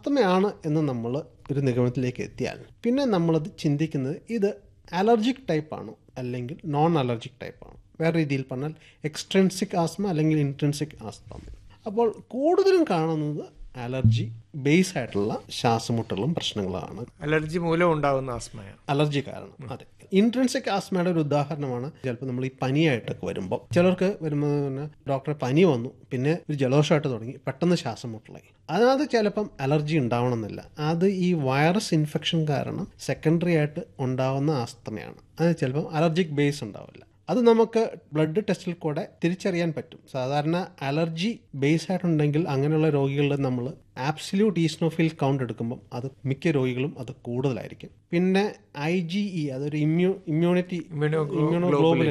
ആസ്തമയാണ് എന്ന് നമ്മൾ ഒരു നിഗമനത്തിലേക്ക് എത്തിയാൽ പിന്നെ നമ്മളത് ചിന്തിക്കുന്നത് ഇത് അലർജിക് ടൈപ്പ് ആണോ അല്ലെങ്കിൽ നോൺ അലർജിക് ടൈപ്പ് ആണോ വേറെ രീതിയിൽ പറഞ്ഞാൽ എക്സ്ട്രെൻസിക് ആസ്മ അല്ലെങ്കിൽ ഇൻട്രൻസിക് ആസ്മ അപ്പോൾ കൂടുതലും കാണുന്നത് അലർജി ബേസ് ആയിട്ടുള്ള ശ്വാസമുട്ടലും പ്രശ്നങ്ങളാണ് അലർജി മൂലം ഉണ്ടാകുന്ന ആസ്മയാണ് അലർജി കാരണം അതെ ഇൻട്രൻസിക് ആസ്മയുടെ ഒരു ഉദാഹരണമാണ് ചിലപ്പോൾ നമ്മൾ ഈ പനിയായിട്ടൊക്കെ വരുമ്പോൾ ചിലർക്ക് വരുമ്പോൾ തന്നെ ഡോക്ടറെ പനി വന്നു പിന്നെ ഒരു ജലദോഷമായിട്ട് തുടങ്ങി പെട്ടെന്ന് ശ്വാസം മുട്ടലായി അതിനകത്ത് ചിലപ്പം അലർജി ഉണ്ടാവണമെന്നില്ല അത് ഈ വൈറസ് ഇൻഫെക്ഷൻ കാരണം സെക്കൻഡറി ആയിട്ട് ഉണ്ടാവുന്ന ആസ്തമയാണ് അത് ചിലപ്പം അലർജിക് ബേസ് ഉണ്ടാവില്ല അത് നമുക്ക് ബ്ലഡ് ടെസ്റ്റിൽ കൂടെ തിരിച്ചറിയാൻ പറ്റും സാധാരണ അലർജി ബേസ് ആയിട്ടുണ്ടെങ്കിൽ അങ്ങനെയുള്ള രോഗികളിൽ നമ്മൾ ആബ്സല്യൂട്ട് ഈസ്നോഫിൽ കൗണ്ട് എടുക്കുമ്പം അത് മിക്ക രോഗികളും അത് കൂടുതലായിരിക്കും പിന്നെ ഐ ജി ഇ അതൊരു ഇമ്മ്യൂ ഇമ്മ്യൂണിറ്റി Immunoglobulin. ഇമ്മ്യൂണോഗ്ലോബുലിൻ